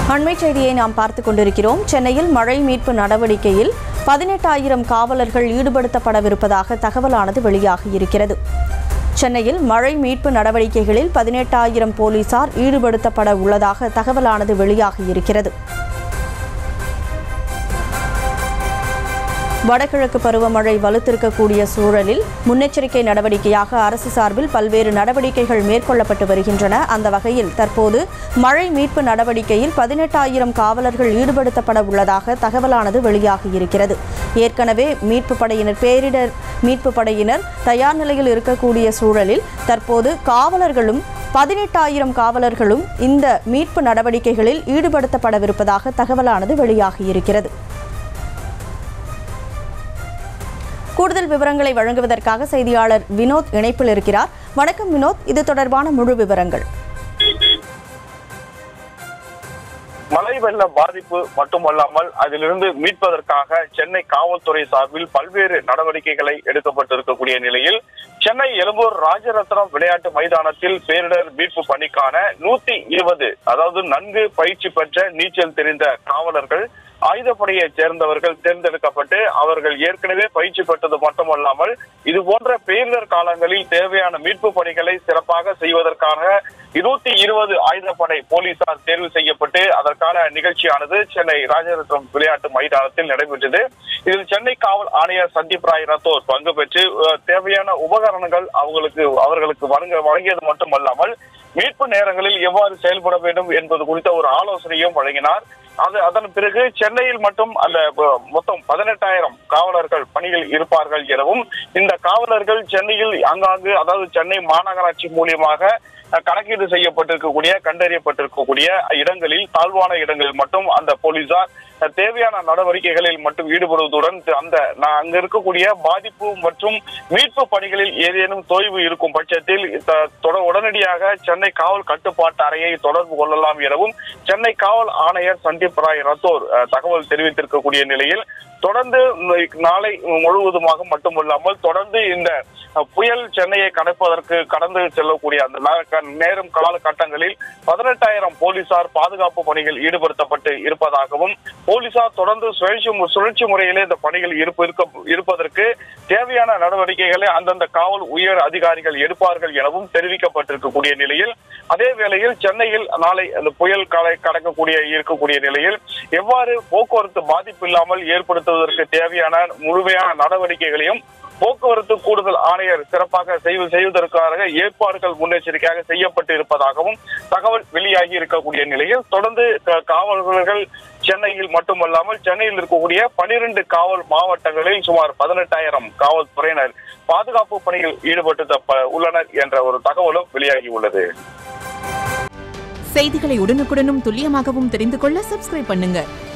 அண்மை செய்தியை நாம் பார்த்துக் கொண்டிருக்கிறோம் சென்னையில் மழை மீட்பு நடவடிக்கையில் பதினெட்டாயிரம் காவலர்கள் ஈடுபடுத்தப்படவிருப்பதாக தகவலானது வெளியாகியிருக்கிறது சென்னையில் மழை மீட்பு நடவடிக்கைகளில் பதினெட்டாயிரம் போலீசார் ஈடுபடுத்தப்பட உள்ளதாக தகவலானது வெளியாகியிருக்கிறது வடகிழக்கு பருவமழை வலுத்திருக்கக்கூடிய சூழலில் முன்னெச்சரிக்கை நடவடிக்கையாக அரசு சார்பில் பல்வேறு நடவடிக்கைகள் மேற்கொள்ளப்பட்டு வருகின்றன அந்த வகையில் தற்போது மழை மீட்பு நடவடிக்கையில் பதினெட்டாயிரம் காவலர்கள் ஈடுபடுத்தப்பட உள்ளதாக தகவலானது வெளியாகியிருக்கிறது ஏற்கனவே மீட்பு படையினர் பேரிடர் மீட்பு படையினர் தயார் நிலையில் இருக்கக்கூடிய சூழலில் தற்போது காவலர்களும் பதினெட்டாயிரம் காவலர்களும் இந்த மீட்பு நடவடிக்கைகளில் ஈடுபடுத்தப்படவிருப்பதாக தகவலானது வெளியாகியிருக்கிறது கூடுதல் விவரங்களை வழங்குவதற்காக செய்தியாளர் வினோத் இணைப்பில் இருக்கிறார் வணக்கம் வினோத் இது தொடர்பான முழு விவரங்கள் மழை வெள்ள பாதிப்பு மட்டுமல்லாமல் அதிலிருந்து மீட்பதற்காக சென்னை காவல்துறை சார்பில் பல்வேறு நடவடிக்கைகளை எடுக்கப்பட்டிருக்கக்கூடிய நிலையில் சென்னை எழும்பூர் ராஜரத்னம் விளையாட்டு மைதானத்தில் பேரிடர் மீட்பு பணிக்கான நூத்தி இருபது அதாவது நன்கு பயிற்சி பெற்ற நீச்சல் தெரிந்த காவலர்கள் ஆயுதப்படையைச் சேர்ந்தவர்கள் தேர்ந்தெடுக்கப்பட்டு அவர்கள் ஏற்கனவே பயிற்சி பெற்றது மட்டுமல்லாமல் இது போன்ற பேரிடர் காலங்களில் தேவையான மீட்பு பணிகளை சிறப்பாக செய்வதற்காக இருநூத்தி இருபது ஆயுதப்படை போலீசார் தேர்வு செய்யப்பட்டு அதற்கான நிகழ்ச்சியானது சென்னை ராஜரத்னம் விளையாட்டு மைதானத்தில் நடைபெற்றது இதில் சென்னை காவல் ஆணையர் சந்தீப் ராய் ரத்தோர் பங்கு பெற்று அஹ், தேவையான உபகரணங்கள் அவங்களுக்கு அவர்களுக்கு வழங்க வழங்கியது மட்டுமல்லாமல் மீட்பு நேரங்களில் எவ்வாறு செயல்பட வேண்டும் என்பது குறித்த ஒரு ஆலோசனையும் வழங்கினார் அது அதன் பிறகு சென்னையில் மட்டும் அந்த அஹ், மொத்தம் பதினெட்டாயிரம் காவலர்கள் பணியில் இருப்பார்கள் எனவும் இந்த காவலர்கள் சென்னையில் ஆங்காங்கு அதாவது சென்னை மாநகராட்சி மூலியமாக அஹ், கணக்கீடு செய்யப்பட்டிருக்கக்கூடிய கண்டறியப்பட்டிருக்கக்கூடிய இடங்களில் தாழ்வான இடங்களில் மட்டும் அந்த போலீசார் அஹ், தேவையான நடவடிக்கைகளில் மட்டும் ஈடுபடுவதுடன் அந்த நா- அங்க இருக்கக்கூடிய பாதிப்பு மற்றும் மீட்பு பணிகளில் ஏதேனும் தொய்வு இருக்கும் பட்சத்தில் த- தொட- உடனடியாக சென்னை காவல் கட்டுப்பாட்டு அறையை தொடர்பு கொள்ளலாம் எனவும் சென்னை காவல் ஆணையர் சந்தீப் ராய் ரத்தோர் அஹ், தகவல் தெரிவித்திருக்கக்கூடிய நிலையில் தொடர்ந்து இந்த நாளை முழுவதுமாக மட்டுமல்லாமல் தொடர்ந்து இந்த அஹ், புயல் சென்னையை கடப்பதற்கு கடந்து செல்லக்கூடிய அந்த நா- க- நேரம் காலகட்டங்களில் பதினெட்டாயிரம் போலீசார் பாதுகாப்பு பணிகள் ஈடுபடுத்தப்பட்டு இருப்பதாகவும் போலீசார் தொடர்ந்து சுழற்சி மு- சுழற்சி முறையிலே இந்த பணிகள் இருப்பு இருக்க- இருப்பதற்கு தேவையான நடவடிக்கைகளை அந்தந்த காவல் உயர் அதிகாரிகள் எடுப்பார்கள் எனவும் தெரிவிக்கப்பட்டிருக்கக்கூடிய நிலையில் அதே வேளையில் சென்னையில் நாளை அந்த புயல் காலை கடக்கக்கூடிய இருக்கக்கூடிய நிலையில் எவ்வாறு போக்குவரத்து பாதிப்பு இல்லாமல் ஏற்படுத்துவதற்கு தேவையான முழுமையான நடவடிக்கைகளையும் போக்குவரத்து கூடுதல் ஆணையர் சிறப்பாக செய்து செய்வதற்காக ஏற்பாடுகள் முன்னெச்சரிக்கையாக செய்யப்பட்டு இருப்பதாகவும் தகவல் வெளியாகி இருக்கக்கூடிய நிலையில் தொடர்ந்து க- காவலர்கள் சென்னையில் மட்டுமல்லாமல் சென்னையில் இருக்கக்கூடிய பனிரெண்டு காவல் மாவட்டங்களில் சுமார் பதினெட்டாயிரம் காவல்துறையினர் பாதுகாப்பு பணியில் ஈடுபட்டு தப்ப- உள்ளனர் என்ற ஒரு தகவலும் வெளியாகி உள்ளது செய்திகளை உடனுக்குடனும் துல்லியமாகவும் தெரிந்து கொள்ள சப்ஸ்கிரைப் பண்ணுங்க